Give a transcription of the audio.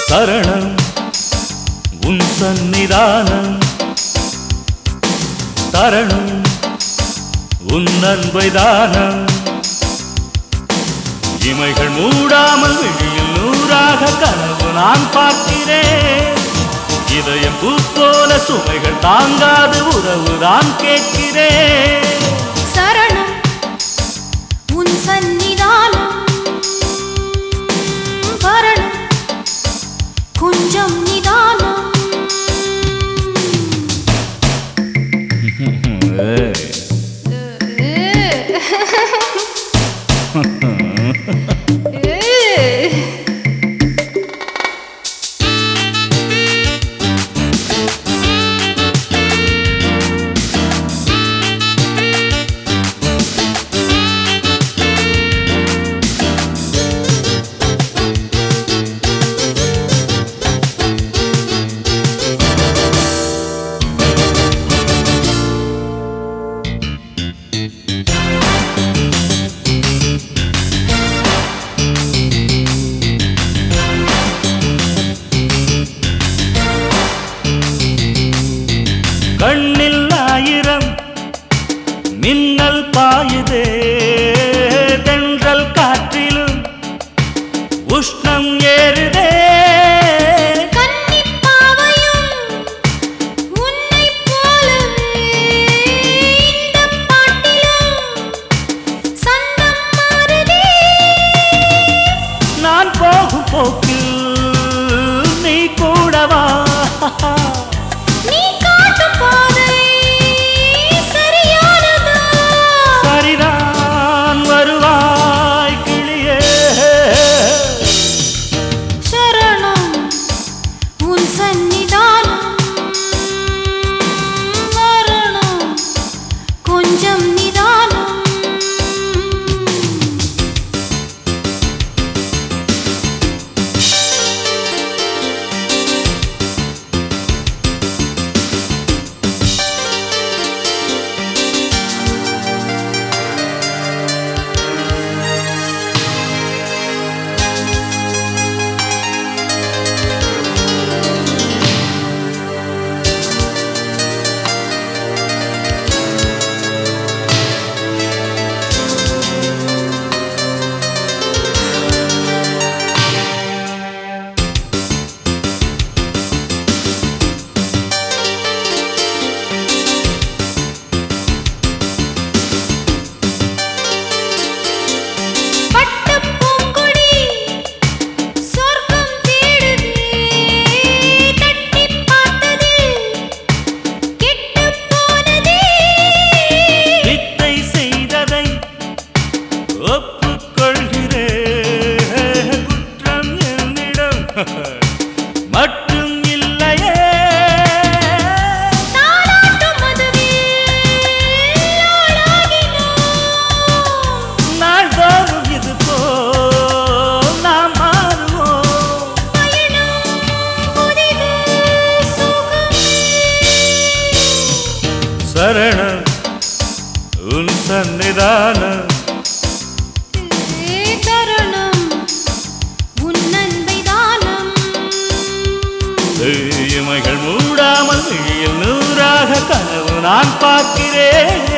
சரணம் உன் சந்நிதானம் தரணும் உன் அன்பை தானம் இமைகள் மூடாமல் விழியில் நூறாக கனவு நான் பார்க்கிறேன் இதயம் பூ போல சுமைகள் தாங்காது உறவு நான் கேட்கிறேன் சரணம் உன் சந்நிதானம் வரணும் கொஞ்சம் நிதானம் கண்ணில் ஆயிரம் மின்னல் பாயுதே தென்றல் காற்றிலும் உஷ்ணம் ஏறுதே கன்னிப் பாவையும் உன்னைப் போலவே இந்தப் பாட்டிலும் சந்தம் மாறுதே. நான் போகும் போக்கில் நீ கூடவா நீ காட்டும் பாதை சரியானதா? சரிதான் வருவாய் கிளியே சரணம் உன் சந்நிதானம் வரணும் கொஞ்சம் நிதானம் பட்டுப் பூங்கொடி சொர்க்கம் தேடுதே தட்டிப் பார்த்ததில் கெட்டுப் போனதே வித்தை செய்ததை ஒப்புக்கொள்கிறேன் குற்றம் என்னிடம் மட்டும் இல்லையே தாலாட்டும் மதுவில் ஆளாகினோம் நாள்தோறும் இது போல் நாம் மாறுவோம் பயணம் புதிது சுகம் சரணம் உன் சன்னிதானம் தருணம் உன் அன்பை தானம் இமைகள் மூடாமல் விழியில் நூறாக கனவு நான் பார்க்கிறேன்